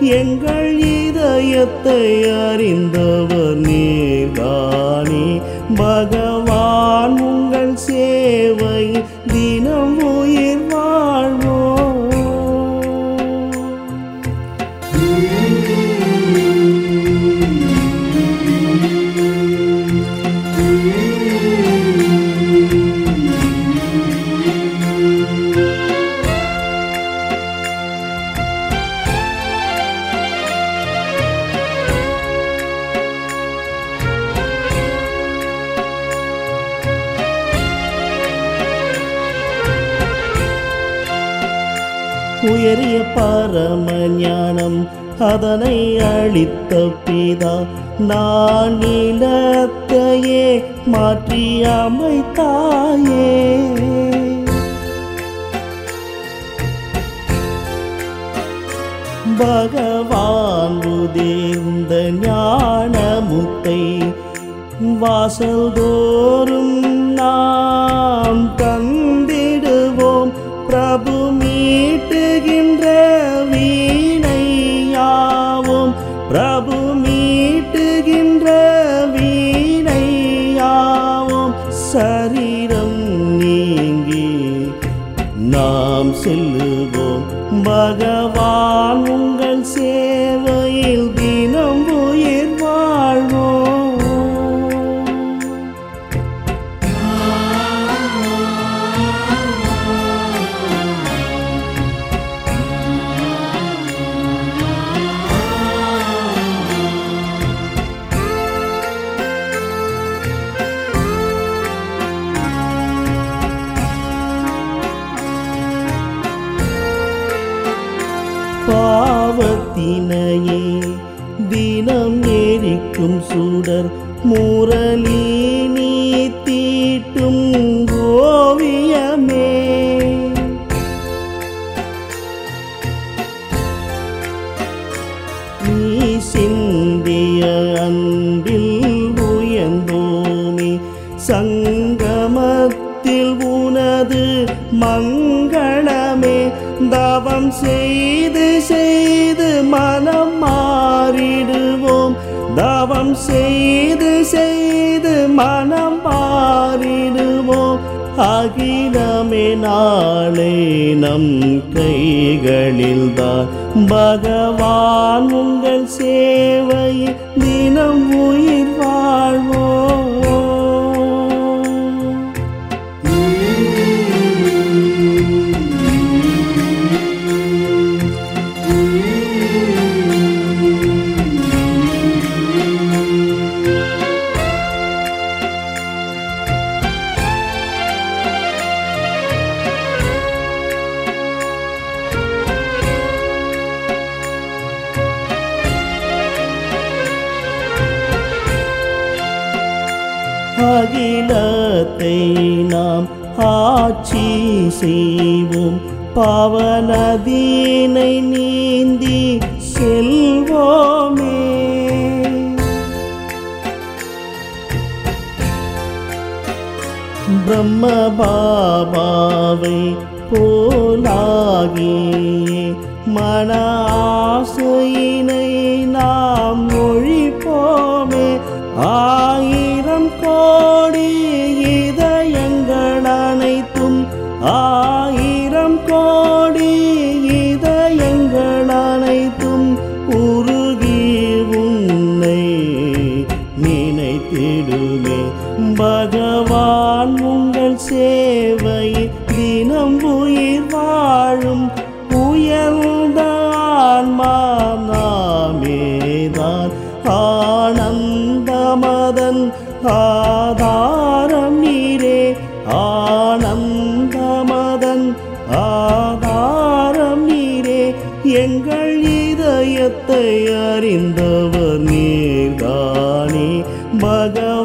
எங்கள் இதயத்தை அறிந்தவர் நீர்தானே பகவான் உங்கள் சேவை தினம் உயிர் வாழ்வோம் உயரிய பரம ஞானம் அதனை அளித்த பிதா நான் நிலத்தையே மாற்றி அமைத்தாயே பகவான் உதிர்ந்த ஞானமுத்தை வாசல் தோறும் நாம் தந்திடுவோம் பிரபு மீட்டுகின்ற வீணையாவும் பிரபு மீட்டுகின்ற வீணையாவும் சரீரம் நீங்கி நாம் செல்லுவோம் பகவான் உங்கள் சேவையில் தினம் உயிர் வாழ்வோம் பாவத்தினையே தினம் எரிக்கும் சுடர் முரளி நீ தீட்டும் ஓவியமே நீ சிந்திய அன்பில் உயர்ந்தோமே சங்கமத்தில் உனது மங்களமே தவம் செய்து செய்து மனம் மாறிடுவோம் தவம் செய்து செய்து மனம் மாறிடுவோம் அகிலமே நாளை நம் கைகளில்தான் பகவான் உங்கள் சேவை தினம் உயிர் வாழ்வோம் அகிலத்தை நாம் ஆட்சி செய்வோம் பாவநதீனை நீந்தி செல்வோமே பிரம்ம பாபாவை போலாகி மன ஆசையினை நாம் ஒழிப்போமே ஆயிரம் கோடி இதயங்கள் அனைத்தும் ஆயிரம் கோடி இதயங்கள் அனைத்தும் உருகி உன்னை நினைத்திடுமே பகவான் உங்கள் சேவை தினம் உயிர் வாழும் உயர்ந்த ஆன்மா நாமேதான் ஆனந்தமதன் ஆதாரம் நீரே ஆனந்தமதன் ஆதாரம் நீரே எங்கள் இதயத்தை அறிந்தவர் நீர்தானே பகவான்